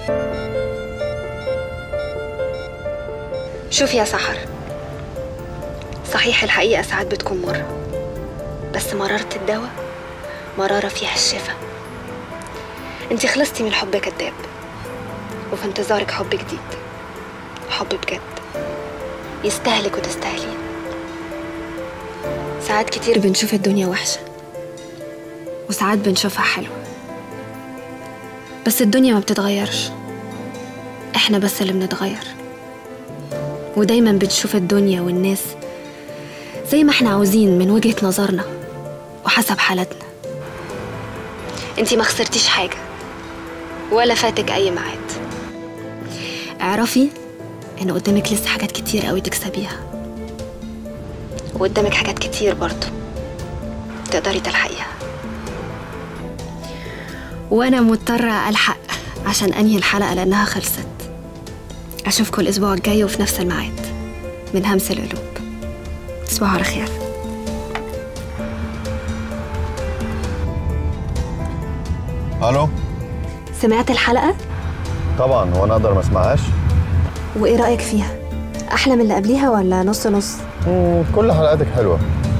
شوفي يا سحر صحيح الحقيقة ساعات بتكون مرة بس مرارة الدواء مرارة فيها الشفا انتي خلصتي من حب كداب وفي انتظارك حب جديد حب بجد يستاهلك وتستاهلين ساعات كتير بنشوف الدنيا وحشة وساعات بنشوفها حلوة بس الدنيا ما بتتغيرش احنا بس اللي بنتغير ودايما بنشوف الدنيا والناس زي ما احنا عاوزين من وجهة نظرنا وحسب حالتنا انتي ما خسرتيش حاجة ولا فاتك أي ميعاد اعرفي إن قدامك لسه حاجات كتير قوي تكسبيها وقدامك حاجات كتير برضو تقدري تلحقيها وأنا مضطرة ألحق عشان أنهي الحلقة لأنها خلصت أشوفكم الأسبوع الجاي وفي نفس الميعاد من همس القلوب تصبحوا على خير الو سمعت الحلقة؟ طبعا هو انا اقدر ما اسمعهاش وإيه رأيك فيها؟ أحلى من اللي قبليها ولا نص نص؟ مم، كل حلقاتك حلوه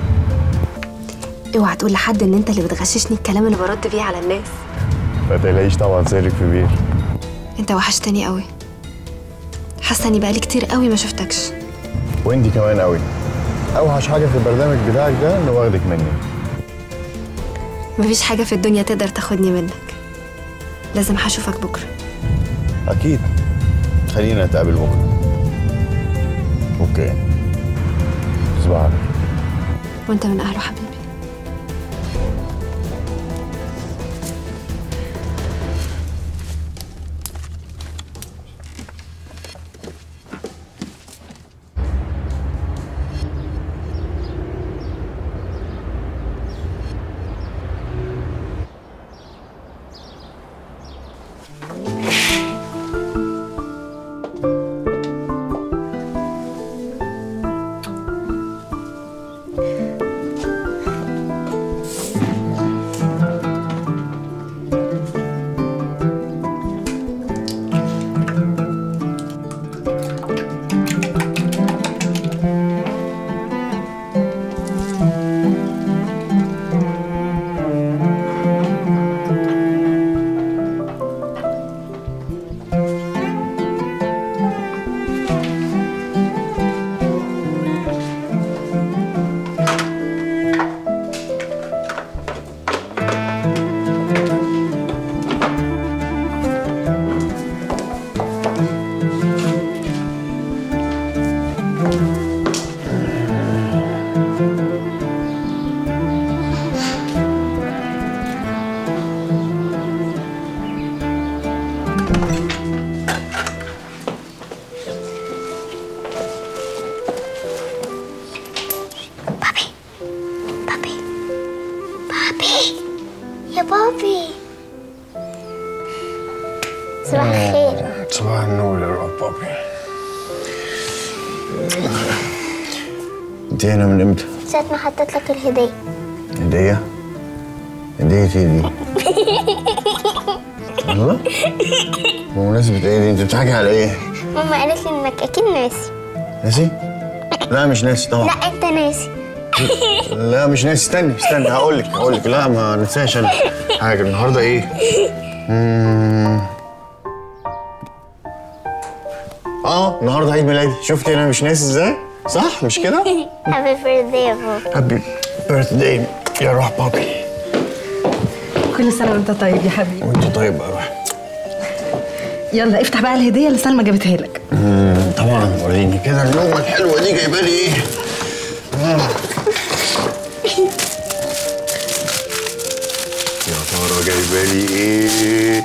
اوعى تقول لحد إن أنت اللي بتغششني الكلام اللي برد بيه على الناس ما تقلقيش طبعا سرك في بير أنت وحشتني قوي حاسة إني بقالي كتير قوي ما شفتكش وانتي كمان قوي اوحش حاجه في البرنامج بتاعك ده انه واخدك مني مفيش حاجة في الدنيا تقدر تاخدني منك لازم هشوفك بكرة اكيد خلينا نتقابل بكره اوكي تصبح على خير وأنت من أهله حبيبي بابي بابي بابي يا بابي صباح الخير صباح النور يا رب بابي انت هنا من امتى؟ ساعة ما حطيت لك الهدية هدية؟ هدية ايه دي؟ الله؟ بمناسبة ايه دي؟ انت بتحكي على ايه؟ ماما قالت لي انك اكيد ناسي ناسي؟ لا مش ناسي طبعا لا انت ناسي لا مش ناسي استني استني هقول لك هقول لك لا ما نساش انا حاجه النهارده ايه؟ مم. اه النهارده عيد ميلادي شفتي انا مش ناسي ازاي؟ صح مش كده؟ هابي بيرثداي يا بابا هابي بيرث داي يا روح بابي كل سنة وانت طيب يا حبيبي وانت طيب يا روح يلا افتح بقى الهدية اللي سلمى جابتها لك مم، طبعا وريني كده اللقمه الحلوه دي جايبه لي ايه؟ آه. يا ترى جايبه لي ايه؟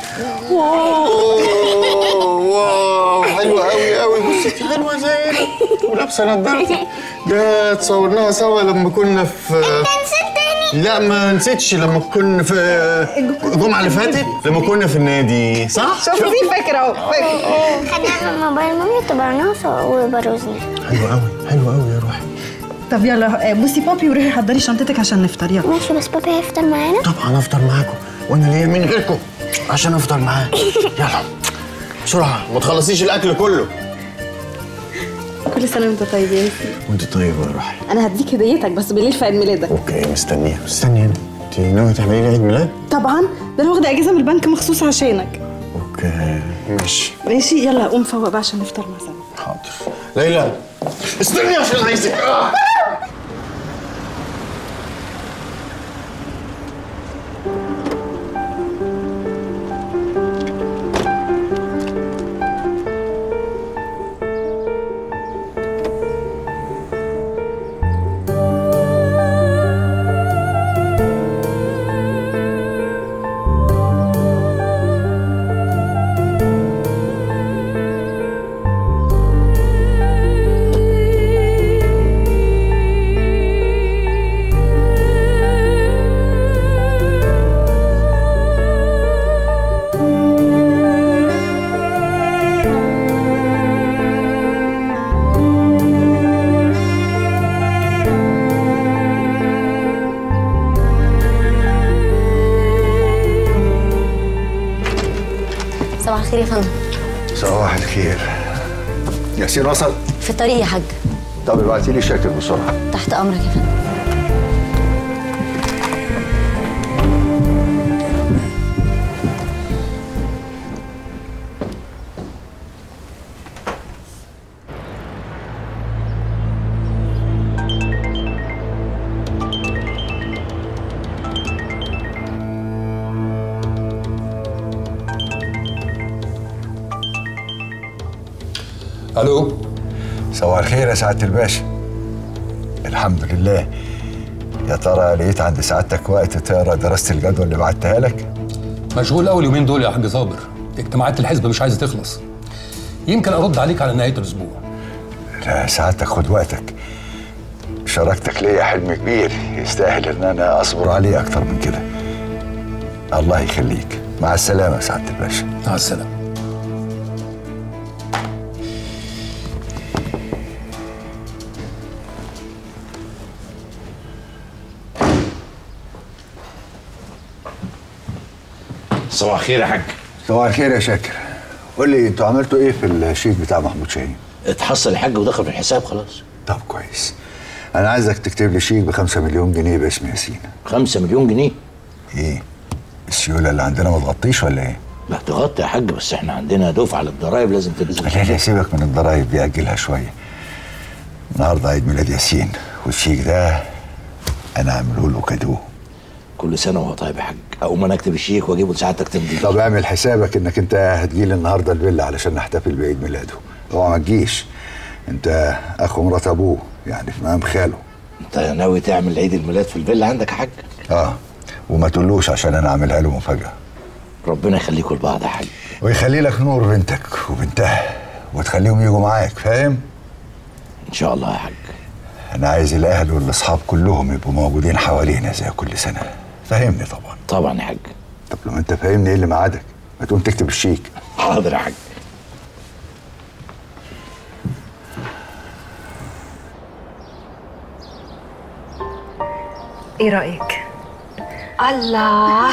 واو واو حلوه قوي قوي بصي انت حلوه زينا ولابسه نضاره ده تصورناها سوا لما كنا في نسيت تاني لا ما نسيتش لما كنا في الجمعه اللي فاتت لما كنا في النادي صح؟ شوف في فكرة اهو فكرة خدناها من موبايل مامي وطبعناها وبروزنا حلوه قوي حلوه قوي يا روحي طب يلا آه، بصي بابي وروحي حضري شنطتك عشان نفطر يلا ماشي بس بابا هيفطر معانا طبعا افطر معاكم وانا ليا مين غيركم عشان افطر معاه يلا بسرعه ما تخلصيش الاكل كله كل سنه وانت طيب يا ياسين وانت طيبه يا روحي انا هديك هديتك بس بالليل في عيد ميلادك اوكي مستنيه مستني هنا انت ناويه تعملي لي عيد ميلاد طبعا ده انا واخده اجازه من البنك مخصوص عشانك اوكي ماشي ماشي يلا قوم فوق بقى عشان نفطر مع سوا حاضر ليلى استني عشان عايزك آه. صباح الخير يا فندم صباح الخير ياسين وصل في الطريق يا حاج طب ابعتي لي شاكر بسرعه تحت امرك يا فندم الو صباح الخير يا سعاده الباشا الحمد لله يا ترى لقيت عند سعادتك وقت تقرا دراسه الجدول اللي بعتها لك مشغول اول يومين دول يا حاج صابر اجتماعات الحزب مش عايزه تخلص يمكن ارد عليك على نهايه الاسبوع لا سعادتك خد وقتك شراكتك ليا حلم كبير يستاهل ان انا اصبر عليه اكتر من كده الله يخليك مع السلامه يا سعاده الباشا مع السلامه صباح الخير يا حاج صباح الخير يا شاكر قول لي انتوا عملتوا ايه في الشيك بتاع محمود شاهين اتحصل الحاج ودخل في الحساب خلاص طب كويس انا عايزك تكتب لي شيك بخمسة مليون جنيه باسم ياسين خمسة مليون جنيه ايه السيوله اللي عندنا ما تغطيش ولا ايه لا تغطي يا حاج بس احنا عندنا دفعه للضرايب لازم تنزل لا لا سيبك من الضرايب دي اجلها شويه النهارده عيد ميلاد ياسين والشيك ده انا عامله له كادو كل سنه وهو طيب يا حاج اقوم انا اكتب الشيك واجيبه لسعادتك تمضي طب اعمل حسابك انك انت هتجيلي النهارده الفيلا علشان نحتفل بعيد ميلاده اوعى ما تجيش انت اخو مرات ابوه يعني في مقام خاله انت ناوي تعمل عيد الميلاد في الفيلا عندك يا حاج اه وما تقولوش عشان انا اعملها له مفاجاه ربنا يخليكم لبعض يا حاج ويخلي لك نور بنتك وبنتها وتخليهم يجوا معاك فاهم ان شاء الله يا حاج انا عايز الاهل والاصحاب كلهم يبقوا موجودين حوالينا زي كل سنه فاهمني طبعا طبعا يا حاج طب لما انت فاهمني ايه اللي معادك ما تقوم تكتب الشيك حاضر يا حاج ايه رايك الله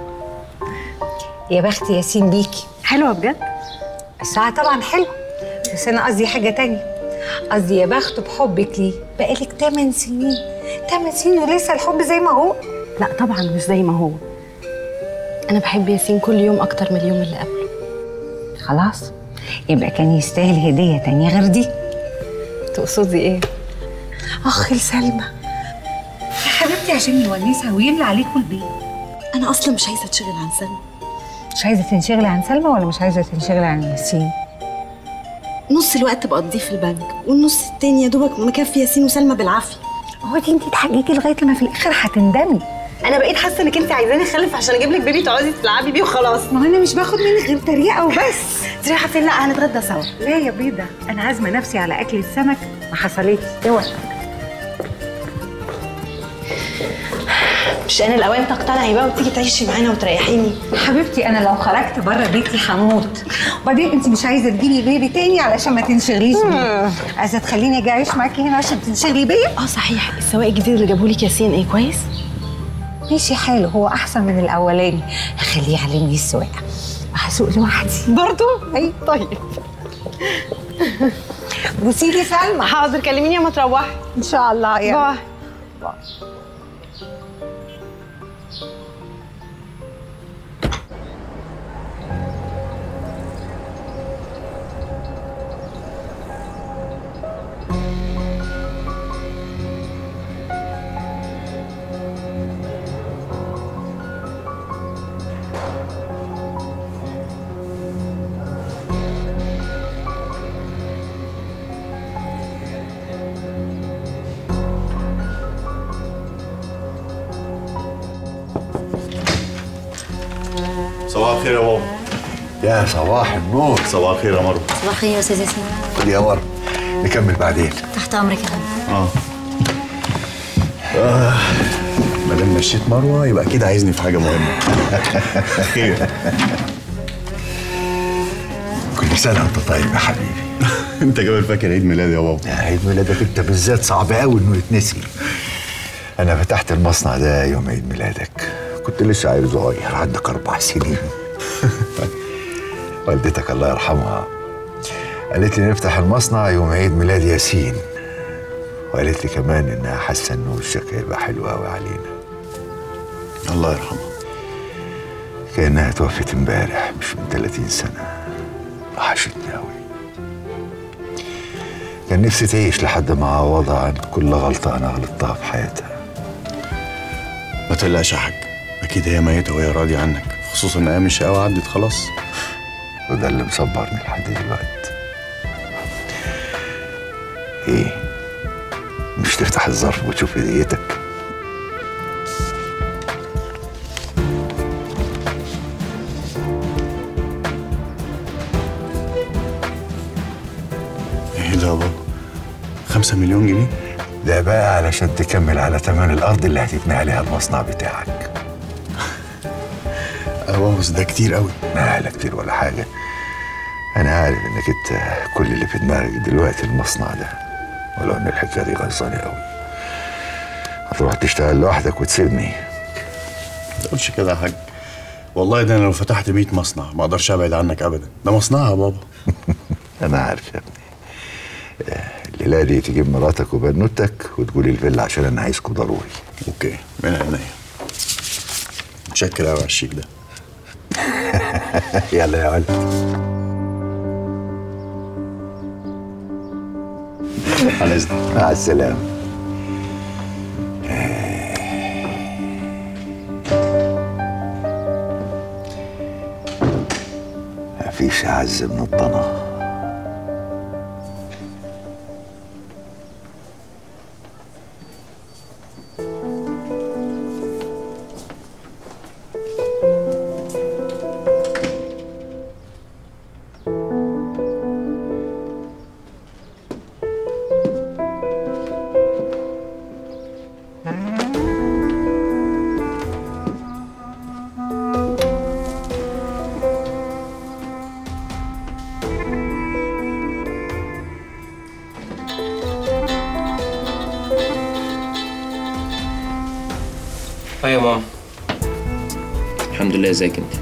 يا بخت ياسين بيكي حلوه بجد الساعة طبعا حلوة بس أنا قصدي حاجة تانية قصدي يا بخت بحبك ليه بقالك 8 سنين 8 سنين ولسه الحب زي ما هو لا طبعا مش زي ما هو انا بحب ياسين كل يوم اكتر من اليوم اللي قبله خلاص يبقى كان يستاهل هدية تانية غير دي تقصدي ايه أخ لسلمى يا حبيبتي عشان نونسها ويملى عليكم البيت انا اصلا مش عايزه اتشغل عن سلمى مش عايزة تنشغلي عن سلمى ولا مش عايزة تنشغلي عن ياسين؟ نص الوقت بقضيه في البنك والنص التاني يا دوبك مكفي ياسين وسلمى بالعافيه هو دي انت تحججي لغاية لما في الآخر هتندمي انا بقيت حاسه انك انت عايزاني اخلف عشان اجيب لك بيبي تقعدي تلعبي بيه وخلاص ما هو أنا مش باخد منك غير تريقة وبس انت رايحه فين لا هنتغدى سوا لا يا بيضة أنا عازمة نفسي على أكل السمك ما حصلتش اوعي مش انا الاوان تقتنعي بقى وتيجي تعيشي معانا وتريحيني حبيبتي انا لو خرجت بره بيتي هموت وبعدين انت مش عايزه تجيبي بيبي تاني علشان ما تنشغليش بيه عايزه تخليني اجي اعيش معاكي هنا عشان تنشغلي بيا اه صحيح السواق الجديد اللي جابهولك ياسين ايه كويس ماشي حاله هو احسن من الاولاني هخليه يعلمني السواقه هسوق لوحدي برضو اي طيب بوسي لي سلمى حاضر كلميني اما تروحي ان شاء الله يا باي صباح الخير يا بابا يا صباح النور صباح الخير يا مروه صباح الخير يا استاذ ياسين خد يا ور نكمل بعدين تحت امرك يا فندم اه ما دام مشيت مروه يبقى اكيد عايزني في حاجه مهمه خير كل سنه وانت طيب يا حبيبي انت كمان فاكر عيد ميلادي يا بابا يا عيد ميلادك انت بالذات صعب قوي انه يتنسي انا فتحت المصنع ده يوم عيد ميلادك كنت لسه عيل صغير عندك اربع سنين والدتك الله يرحمها قالت لي نفتح المصنع يوم عيد ميلاد ياسين وقالت لي كمان انها حاسه انه وشك هيبقى حلو قوي علينا الله يرحمها كانها توفت امبارح مش من 30 سنه وحشتني قوي كان نفسي تعيش لحد ما اعوضها عن كل غلطه انا غلطتها في حياتها ما تقلقش يا حاج اكيد هي ميته وهي راضيه عنك خصوصا ان ايام الشقاوه عدت خلاص وده اللي مصبرني لحد دلوقتي ايه مش تفتح الظرف وتشوف هديتك ايه ده يا بابا خمسة مليون جنيه ده بقى علشان تكمل على ثمن الارض اللي هتبني عليها المصنع بتاعك اه بابا بس ده كتير قوي لا لا كتير ولا حاجه انا عارف انك انت كل اللي في دماغك دلوقتي المصنع ده ولو ان الحكايه دي غيظاني قوي هتروح تشتغل لوحدك وتسيبني ما تقولش كده يا حاج والله ده انا لو فتحت 100 مصنع ما اقدرش ابعد عنك ابدا ده مصنعها يا بابا انا عارف يا ابني آه، الليله دي تجيب مراتك وبنوتك وتقولي الفيلا عشان انا عايزكوا ضروري اوكي من عينيا متشكر قوي على الشيك ده يلا يا ولد على اذنك مع السلامه مفيش أعز من الضنا اه يا ماما الحمد لله ازيك انت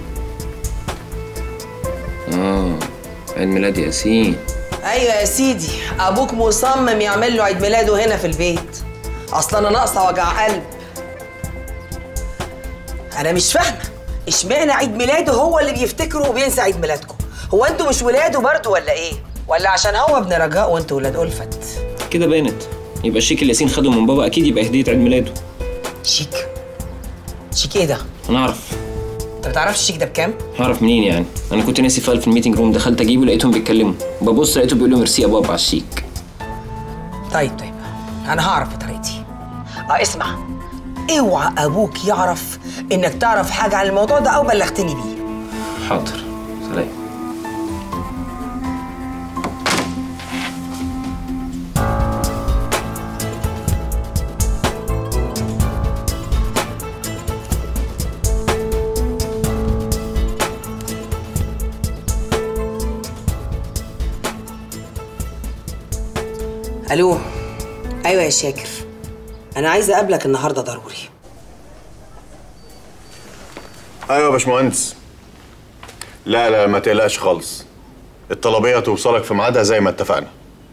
اه عيد ميلاد ياسين ايوه يا سيدي ابوك مصمم يعمل له عيد ميلاده هنا في البيت اصلا انا ناقصه وجع قلب انا مش فاهمه اشمعنى عيد ميلاده هو اللي بيفتكره وبينسى عيد ميلادكم هو انتوا مش ولاده برضه ولا ايه ولا عشان هو ابن رجاء وانتوا ولاد ألفت كده بانت يبقى الشيك اللي ياسين خده من بابا اكيد يبقى هديه عيد ميلاده شيك شيك ايه ده انا اعرف انت ما تعرفش الشيك ده بكام هعرف منين يعني انا كنت ناسي فايل في الميتنج روم دخلت اجيبه لقيتهم بيتكلموا ببص لقيته بيقول له ميرسي يا بابا على الشيك طيب طيب انا هعرف بطريقتي اه اسمع اوعى ابوك يعرف انك تعرف حاجه عن الموضوع ده او بلغتني بيه حاضر سلام الو ايوه يا شاكر انا عايزه اقابلك النهارده ضروري ايوه يا باشمهندس لا لا ما تقلقش خالص الطلبية توصلك في ميعادها زي ما اتفقنا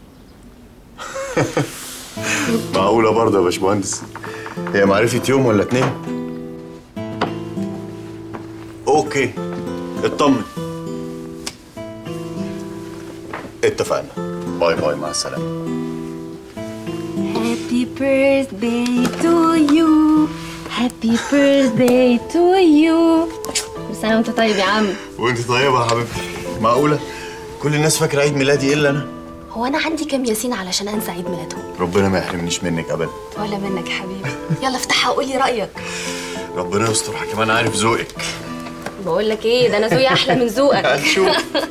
معقولة برضه يا باشمهندس هي معرفة يوم ولا اتنين اوكي اطمن اتفقنا باي باي مع السلامة Happy birthday to you Happy birthday to you كل سنة وانت طيب يا عم وانت طيبة يا حبيبتي معقولة كل الناس فاكرة عيد ميلادي الا انا هو أنا عندي كام ياسين علشان أنسى عيد ميلادهم ربنا ما يحرمنيش منك ابدا ولا منك يا حبيبي يلا افتحها وقولي رأيك ربنا يستر كمان عارف ذوقك بقول لك ايه ده انا ذوقي احلى من ذوقك هنشوف.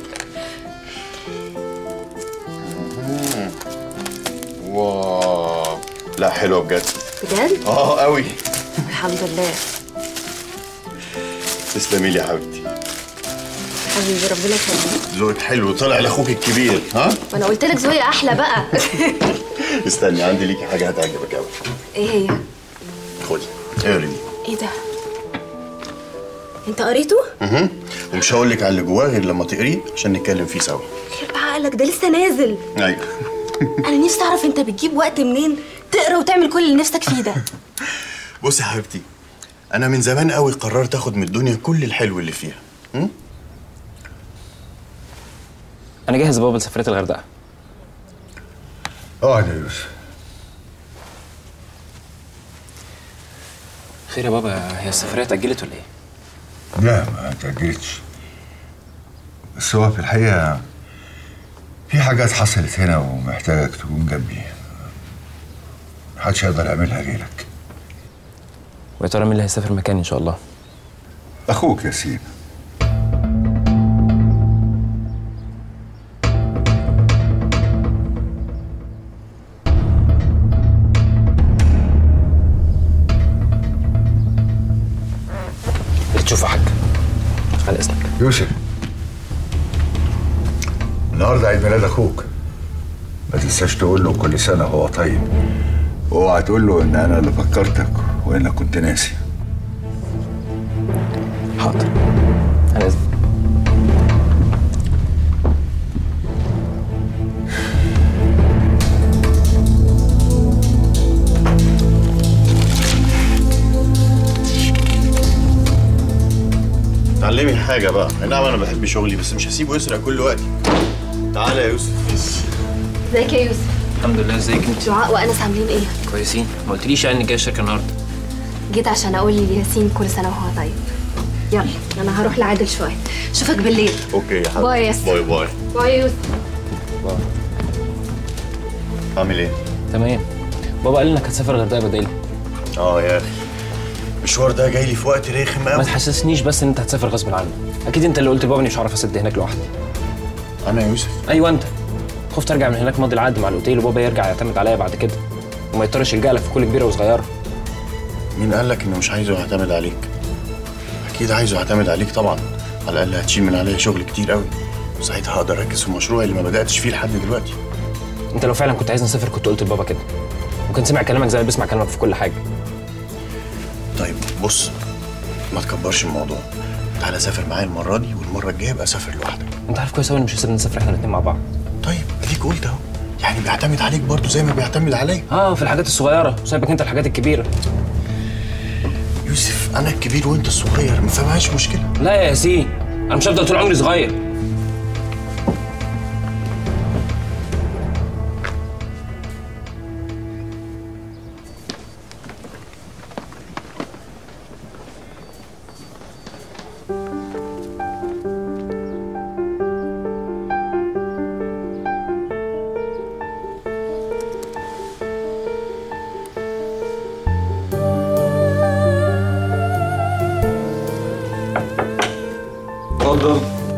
واو لا حلوة بجد بجد اه قوي الحمد لله تسلمي لي يا حبيبتي حبيبي ربنا يخليك ذوقك حلو طلع لاخوك الكبير ها وانا قلت لك ذوقي احلى بقى استني عندي ليكي حاجة هتعجبك قوي ايه هي خدي اقري دي ايه ده انت قريته اها ومش هقول لك على اللي جواه غير لما تقريه عشان نتكلم فيه سوا خير بعقلك ده لسه نازل ايوه انا نفسي اعرف انت بتجيب وقت منين تقرا وتعمل كل اللي نفسك فيه ده بصي يا حبيبتي انا من زمان قوي قررت اخد من الدنيا كل الحلو اللي فيها م? انا جاهز بابا لسفريه الغردقه اقعد يا يوسف خير يا بابا هي السفريه اتاجلت ولا ايه لا ما اتأجلتش بس هو في الحقيقة في حاجات حصلت هنا ومحتاجك تكون جنبي محدش يقدر يعملها غيرك ويا ترى مين اللي هيسافر مكاني ان شاء الله أخوك ياسين اللي تشوفه يا حاج على اذنك يوسف النهارده عيد ميلاد أخوك ما تنساش تقول له كل سنة وهو طيب واوعى تقول له إن أنا اللي فكرتك وإنك كنت ناسي حاضر على اذنك تعلمي حاجة بقى أي نعم أنا بحب شغلي بس مش هسيبه يسرق كل وقتي تعالى يا يوسف ازيك يا يوسف الحمد لله ازيك انت دعاء وانس عاملين ايه كويسين ما قلتليش يعني انك جاي الشركه النهارده جيت عشان اقول لياسين كل سنه وهو طيب يلا انا هروح لعادل شويه اشوفك بالليل أوكي يا حبيبي باي يا ياسر. باي باي باي يا يوسف عامل إيه؟ تمام بابا قال لي انك هتسافر الغردقه بدالي اه يا اخي المشوار ده جاي لي في وقت رخم ما قوي تحسسنيش بس ان انت هتسافر غصب عنك اكيد انت اللي قلت لبابا اني مش هعرف اسد هناك لوحدي انا يا يوسف ايوه انت خفت ارجع من هناك ماضي العقد مع الاوتيل وبابا يرجع يعتمد عليا بعد كده وما يضطرش يلجأ لك في كل كبيره وصغيره مين قال لك انه مش عايزه يعتمد عليك اكيد عايزه يعتمد عليك طبعا على الاقل هتشيل من عليا شغل كتير قوي وساعتها هقدر اركز في مشروعي اللي ما بداتش فيه لحد دلوقتي انت لو فعلا كنت عايز نسافر كنت قلت لبابا كده وكان سمع كلامك زي ما بيسمع كلامك في كل حاجه طيب بص ما تكبرش الموضوع تعالى سافر معايا المره دي والمره الجايه ابقى سافر لوحدك انت عارف كويس قوي ان مش هسيبنا نسافر احنا الاثنين مع بعض طيب اديك قلت اهو يعني بيعتمد عليك برضه زي ما بيعتمد عليا اه في الحاجات الصغيره وسايبك انت الحاجات الكبيره يوسف انا الكبير وانت الصغير ما فيهاش مشكله لا يا ياسين انا مش هفضل طول عمري صغير اتفضل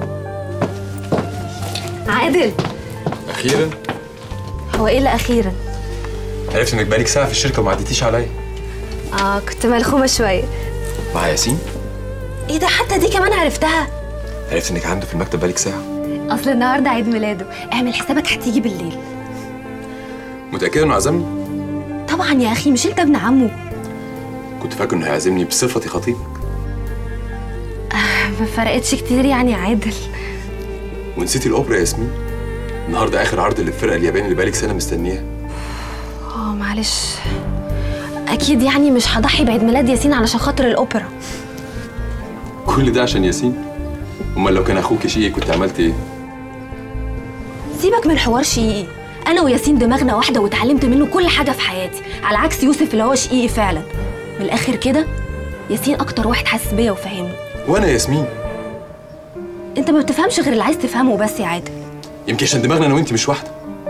عادل اخيرا هو ايه اللي اخيرا عرفت انك بقالك ساعه في الشركه وما عديتيش عليا اه كنت ملخومه شويه مع ياسين ايه ده حتى دي كمان عرفتها عرفت انك عنده في المكتب بقالك ساعه اصل النهارده عيد ميلاده اعمل حسابك هتيجي بالليل متاكده انه عزمني طبعا يا اخي مش انت ابن عمه كنت فاكر انه هيعزمني بصفتي خطيب ما فرقتش كتير يعني يا عادل ونسيتي الاوبرا يا ياسمين النهارده اخر عرض للفرقه الياباني اللي بقالك سنه مستنياه اه معلش اكيد يعني مش هضحي بعيد ميلاد ياسين علشان خاطر الاوبرا كل ده عشان ياسين امال لو كان اخوك شيء كنت عملت ايه سيبك من حوار شقيقي انا وياسين دماغنا واحده واتعلمت منه كل حاجه في حياتي على عكس يوسف اللي هو شقيقي فعلا من الاخر كده ياسين اكتر واحد حاسس بيا وفاهمني وانا ياسمين انت ما بتفهمش غير اللي عايز تفهمه بس يا عادل يمكن عشان دماغنا انا وانت مش واحده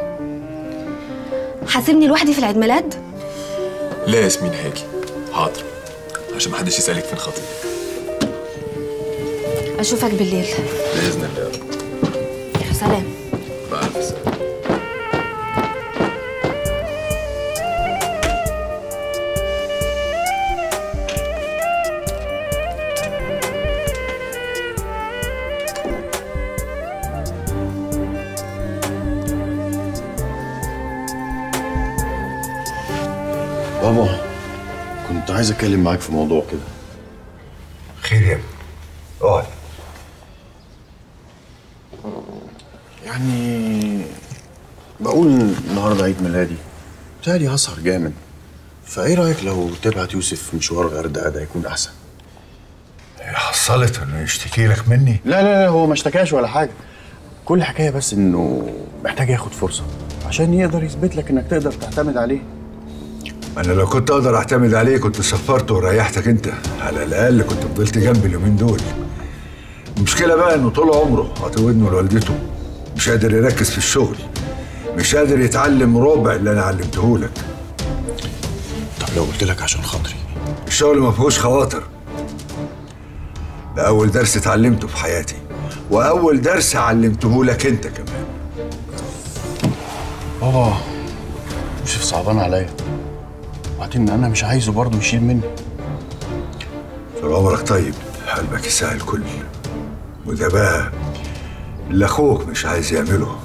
حاسبني لوحدي في العيد ميلاد لا ياسمين هاجي حاضر عشان محدش يسالك فين خطيبك اشوفك بالليل باذن الله يا رب سلام مع الف سلامه بابا كنت عايز اتكلم معاك في موضوع كده خير يا ابني اقعد يعني بقول النهارده عيد ميلادي بتهيألي هسهر جامد فايه رايك لو تبعت يوسف مشوار غردقه ده يكون احسن حصلت انه يشتكي لك مني لا لا لا هو ما اشتكاش ولا حاجه كل حكايه بس انه محتاج ياخد فرصه عشان يقدر يثبت لك انك تقدر تعتمد عليه انا لو كنت اقدر اعتمد عليه كنت سفرته وريحتك انت على الاقل كنت فضلت جنبي اليومين دول المشكله بقى انه طول عمره عاطي ودنه لوالدته مش قادر يركز في الشغل مش قادر يتعلم ربع اللي انا علمته لك طب لو قلت لك عشان خاطري الشغل ما فيهوش خواطر ده اول درس اتعلمته في حياتي واول درس علمته لك انت كمان بابا يوسف صعبان عليا وبعدين انا مش عايزه برضه يشيل مني طول عمرك طيب قلبك يساعد الكل وده بقى اللي اخوك مش عايز يعمله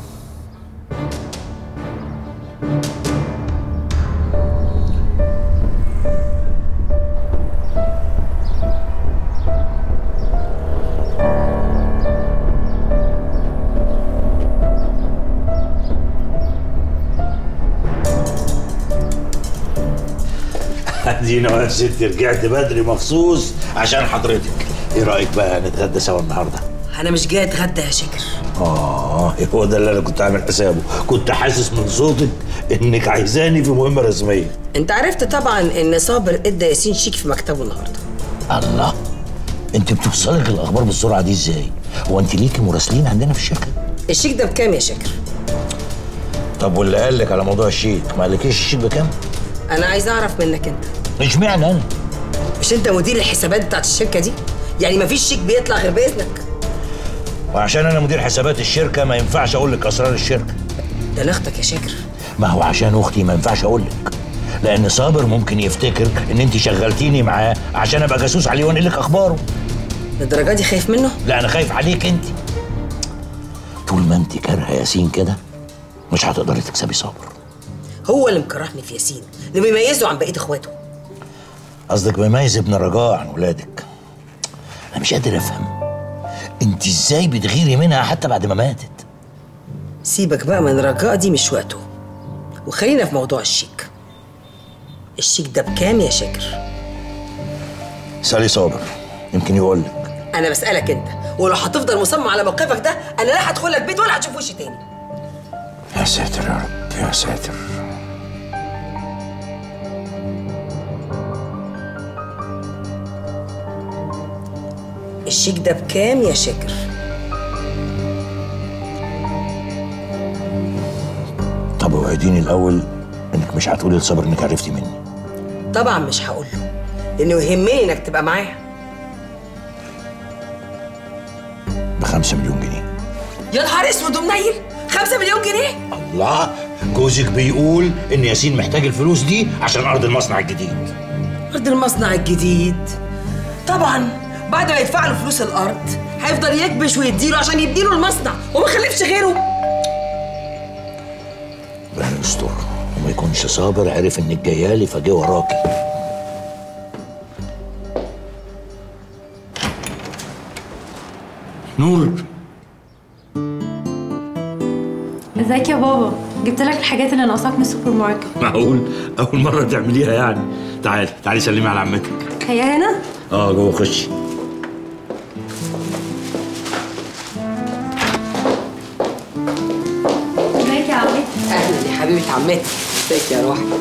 ادينا يا ستي رجعت بدري مخصوص عشان حضرتك ايه رايك بقى نتغدى سوا النهارده انا مش جاي اتغدى يا شكر اه هو ده اللي انا كنت عامل حسابه كنت حاسس من صوتك انك عايزاني في مهمه رسميه انت عرفت طبعا ان صابر ادى ياسين شيك في مكتبه النهارده الله انت بتوصلك الاخبار بالسرعه دي ازاي هو انت ليكي مراسلين عندنا في الشركه الشيك ده بكام يا شكر طب واللي قال لك على موضوع الشيك ما قالكيش الشيك بكام انا عايز اعرف منك انت اشمعنى انا مش انت مدير الحسابات بتاعت الشركه دي يعني مفيش شيك بيطلع غير باذنك وعشان انا مدير حسابات الشركه ما ينفعش اقول لك اسرار الشركه ده لختك يا شاكر ما هو عشان اختي ما ينفعش اقول لك لان صابر ممكن يفتكر ان انت شغلتيني معاه عشان ابقى جاسوس عليه وانقل لك اخباره للدرجه دي خايف منه لا انا خايف عليك انت طول ما انت كارهه ياسين كده مش هتقدري تكسبي صابر هو اللي مكرهني في ياسين اللي بيميزه عن بقيه اخواته قصدك بيميز ابن رجاء عن ولادك انا مش قادر افهم انت ازاي بتغيري منها حتى بعد ما ماتت سيبك بقى من رجاء دي مش وقته وخلينا في موضوع الشيك الشيك ده بكام يا شاكر سالي صابر يمكن يقول لك انا بسالك انت ولو هتفضل مصمم على موقفك ده انا لا هدخل لك بيت ولا هتشوف وشي تاني يا ساتر يا رب يا ساتر الشيك ده بكام يا شاكر طب وعديني الاول انك مش هتقولي لصابر انك عرفتي مني طبعا مش هقول له لانه يهمني انك تبقى معاه بخمسة مليون جنيه يا نهار اسود ومنيل خمسة مليون جنيه الله جوزك بيقول ان ياسين محتاج الفلوس دي عشان ارض المصنع الجديد ارض المصنع الجديد طبعا بعد ما يدفع له فلوس الارض هيفضل يكبش ويديله عشان يديله المصنع وما خلفش غيره ربنا يستر وما يكونش صابر عرف انك جايه لي فجه وراكي نور ازيك يا بابا جبت لك الحاجات اللي ناقصاك من السوبر ماركت معقول اول مره تعمليها يعني تعالي تعالي سلمي على عمتك هي هنا اه جوه خشي ازيك يا عمتي اهلا يا حبيبه عمتي ازيك يا روحي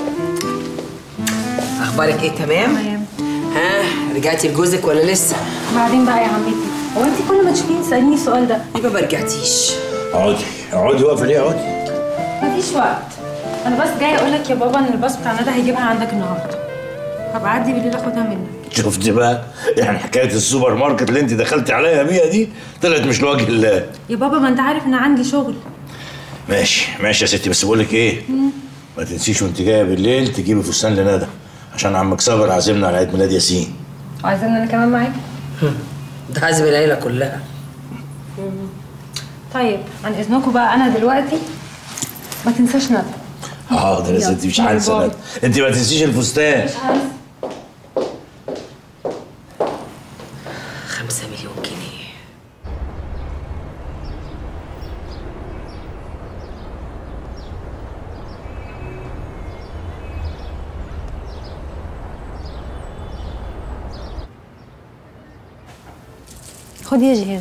اخبارك ايه تمام تمام ها رجعتي لجوزك ولا لسه بعدين بقى يا عمتي هو انت كل ما تشوفيني تساليني السؤال ده يبقى ما رجعتيش اقعدي اقعدي واقفه ليه اقعدي مفيش وقت انا بس جايه اقول لك يا بابا ان الباص بتاع ندى هيجيبها عندك النهارده هبقى اعدي بالليل اخدها منك شفت بقى يعني حكايه السوبر ماركت اللي انت دخلتي عليا بيها دي طلعت مش لوجه الله يا بابا ما انت عارف ان عندي شغل ماشي ماشي يا ستي بس بقول لك ايه ما تنسيش وانت جايه بالليل تجيبي فستان لندى عشان عمك صابر عازمنا على عيد ميلاد ياسين وعايزين انا كمان معاك ده عازم العيله كلها طيب عن اذنكم بقى انا دلوقتي ما تنساش ندى حاضر يا يلا. ستي مش باي هنسى باي. ندى. انت ما تنسيش الفستان خمسة مليون جنيه خد يا جيهان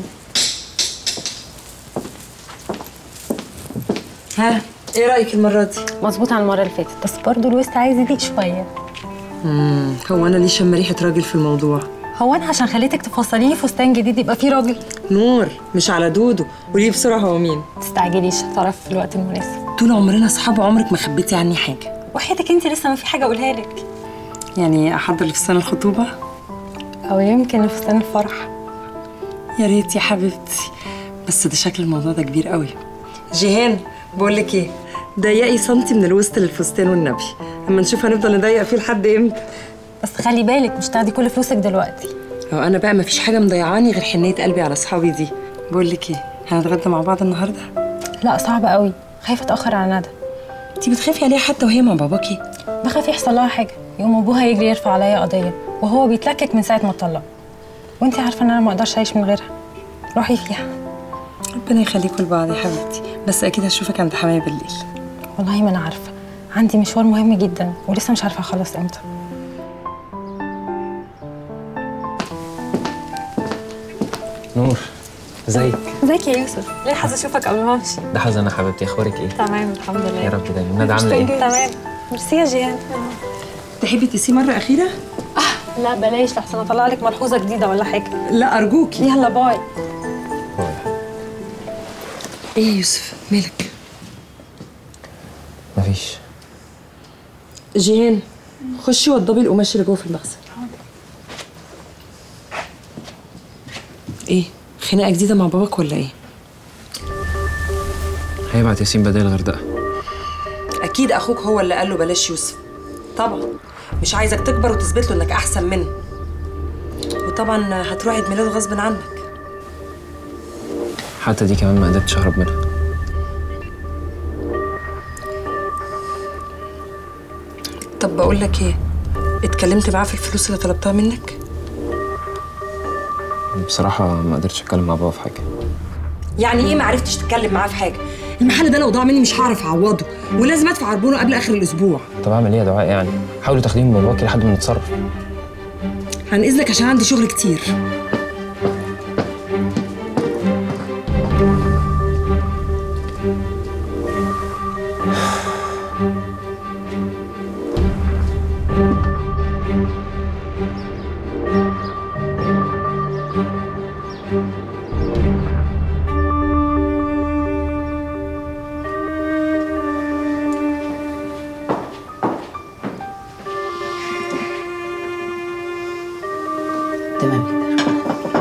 ها ايه رايك المره دي مظبوط عن المره اللي فاتت بس برضه الوسط عايز يضيق شويه امم هو انا ليه شم ريحه راجل في الموضوع هو انا عشان خليتك تفصلي لي فستان جديد يبقى فيه راجل نور مش على دودو قولي بسرعه هو مين تستعجليش هتعرف في الوقت المناسب طول عمرنا اصحاب عمرك ما خبيتي عني حاجه وحياتك انت لسه ما في حاجه اقولها لك يعني احضر لفستان الخطوبه او يمكن فستان الفرح يا ريت يا حبيبتي بس ده شكل الموضوع ده كبير قوي جيهان بقول لك ايه ضيقي سنتي من الوسط للفستان والنبي اما نشوف هنفضل نضيق فيه لحد امتى بس خلي بالك مش تاخدي كل فلوسك دلوقتي هو انا بقى مفيش حاجه مضيعاني غير حنيه قلبي على اصحابي دي بقول لك ايه هنتغدى مع بعض النهارده لا صعب قوي خايفه اتاخر على ندى انت بتخافي عليها حتى وهي مع باباكي بخاف يحصل لها حاجه يقوم ابوها يجري يرفع عليا قضيه وهو بيتلكك من ساعه ما اتطلق وانت عارفه ان انا ما اقدرش اعيش من غيرها روحي فيها ربنا يخليكم لبعض يا حبيبتي بس اكيد هشوفك عند حماية بالليل والله ما انا عارفه عندي مشوار مهم جدا ولسه مش عارفه اخلص امتى نور ازيك ازيك يا يوسف ليه حاسه اشوفك قبل ما امشي ده حزن يا حبيبتي اخبارك ايه تمام الحمد لله يا رب دايما ندى عامله ايه تمام ميرسي يا جيهان تحبي تقيسيه مره اخيره لا بلاش لحسن اطلع لك ملحوظه جديده ولا حاجه لا ارجوكي يلا باي ايه يا يوسف مالك مفيش جيهان خشي وضبي القماش اللي جوه في المخزن ايه خناقه جديده مع باباك ولا ايه هيبعت ياسين بدل الغردقه اكيد اخوك هو اللي قال له بلاش يوسف طبعا مش عايزك تكبر وتثبت له انك احسن منه وطبعا هتروح عيد ميلاده غصب عنك حتى دي كمان ما قدرتش اهرب منها طب بقول لك ايه اتكلمت معاه في الفلوس اللي طلبتها منك بصراحه ما قدرتش اتكلم مع بابا في حاجه يعني ايه ما عرفتش تتكلم معاه في حاجه المحل ده لو ضاع مني مش هعرف اعوضه ولازم ادفع عربونه قبل اخر الاسبوع طب اعمل ايه يا دعاء يعني حاولوا تاخديه من باباكي لحد ما نتصرف عن اذنك عشان عندي شغل كتير تمام كده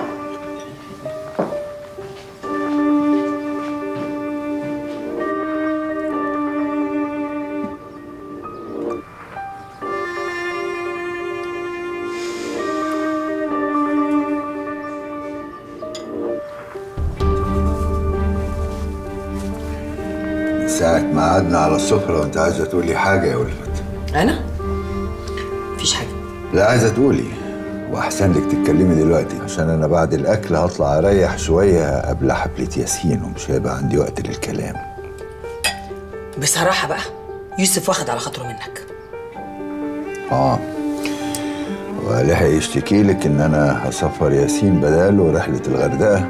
من ساعة ما قعدنا على السفرة وانت عايزة تقولي حاجة يا ولفت انا مفيش حاجه لا عايزة تقولي واحسن لك تتكلمي دلوقتي عشان انا بعد الاكل هطلع اريح شويه قبل حفله ياسين ومش هيبقى عندي وقت للكلام بصراحه بقى يوسف واخد على خاطره منك اه ولحق يشتكي لك ان انا هسفر ياسين بداله رحله الغردقه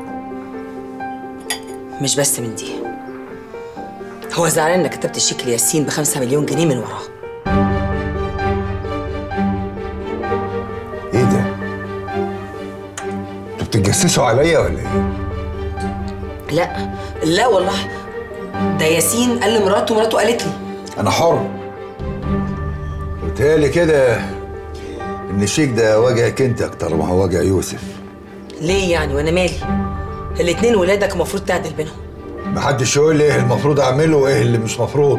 مش بس من دي هو زعلان انك كتبت الشيك لياسين بخمسة مليون جنيه من وراه ايه ده انتوا بتتجسسوا عليا ولا ايه لا لا والله ده ياسين قال لمراته ومراته قالت لي انا حر وتهيألي كده ان الشيك ده واجهك انت اكتر ما هو واجه يوسف ليه يعني وانا مالي الاتنين ولادك المفروض تعدل بينهم محدش يقول لي ايه المفروض اعمله وايه اللي مش مفروض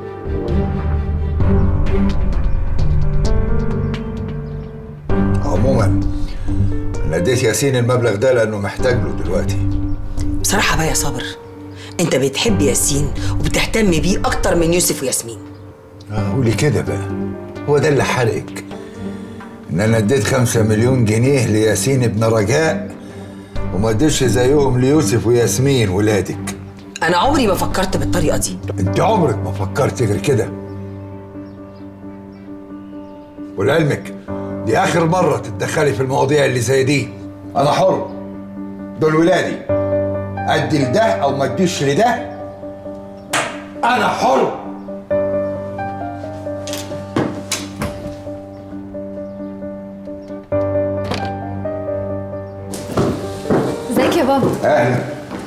عموما انا اديت ياسين المبلغ ده لانه محتاج له دلوقتي بصراحه بقى يا صابر انت بتحب ياسين وبتهتم بيه اكتر من يوسف وياسمين آه، قولي كده بقى هو ده اللي حرقك ان انا اديت خمسة مليون جنيه لياسين ابن رجاء وما اديتش زيهم ليوسف وياسمين ولادك انا عمري ما فكرت بالطريقه دي انت عمرك ما فكرت غير كده ولعلمك دي اخر مرة تتدخلي في المواضيع اللي زي دي انا حر دول ولادي ادي لده او ما اديش لده انا حر ازيك يا بابا اهلا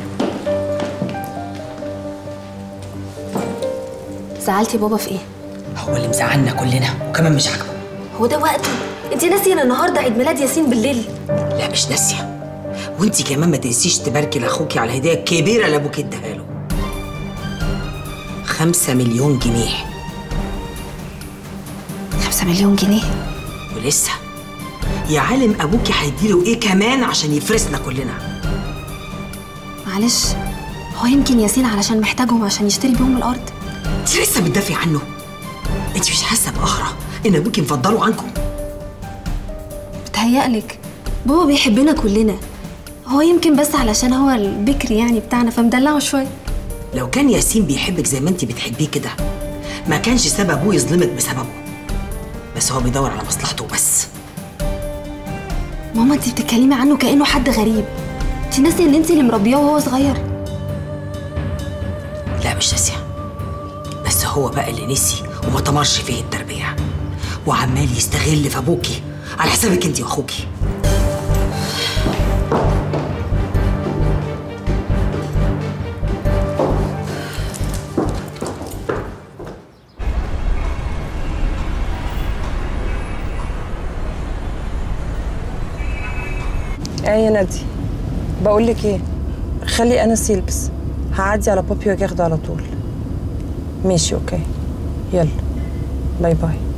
زعلتي بابا في ايه هو اللي مزعلنا كلنا وكمان مش عاجبه هو ده وقته انت ناسيه ان النهارده عيد ميلاد ياسين بالليل لا مش ناسيه وانت كمان ما تنسيش تباركي لاخوكي على الهديه الكبيره اللي ابوك اداها له خمسة مليون جنيه خمسة مليون جنيه ولسه يا عالم ابوكي هيديله ايه كمان عشان يفرسنا كلنا معلش هو يمكن ياسين علشان محتاجهم عشان يشتري بيهم الارض انت لسه بتدافعي عنه انت مش حاسه بقهره ان ابوكي مفضله عنكم بتهيألك بابا بيحبنا كلنا هو يمكن بس علشان هو البكري يعني بتاعنا فمدلعه شويه لو كان ياسين بيحبك زي ما انت بتحبيه كده ما كانش سبب ابوه يظلمك بسببه بس هو بيدور على مصلحته بس ماما انت بتتكلمي عنه كانه حد غريب انت ناسيه ان انت اللي مربياه وهو صغير لا مش ناسيه بس هو بقى اللي نسي وما طمرش فيه التربيه وعمال يستغل في ابوكي على حسابك انت واخوكي ايه يا نادي بقول لك ايه خلي انس يلبس هعدي على بابي واجي اخده على طول ماشي اوكي يلا باي باي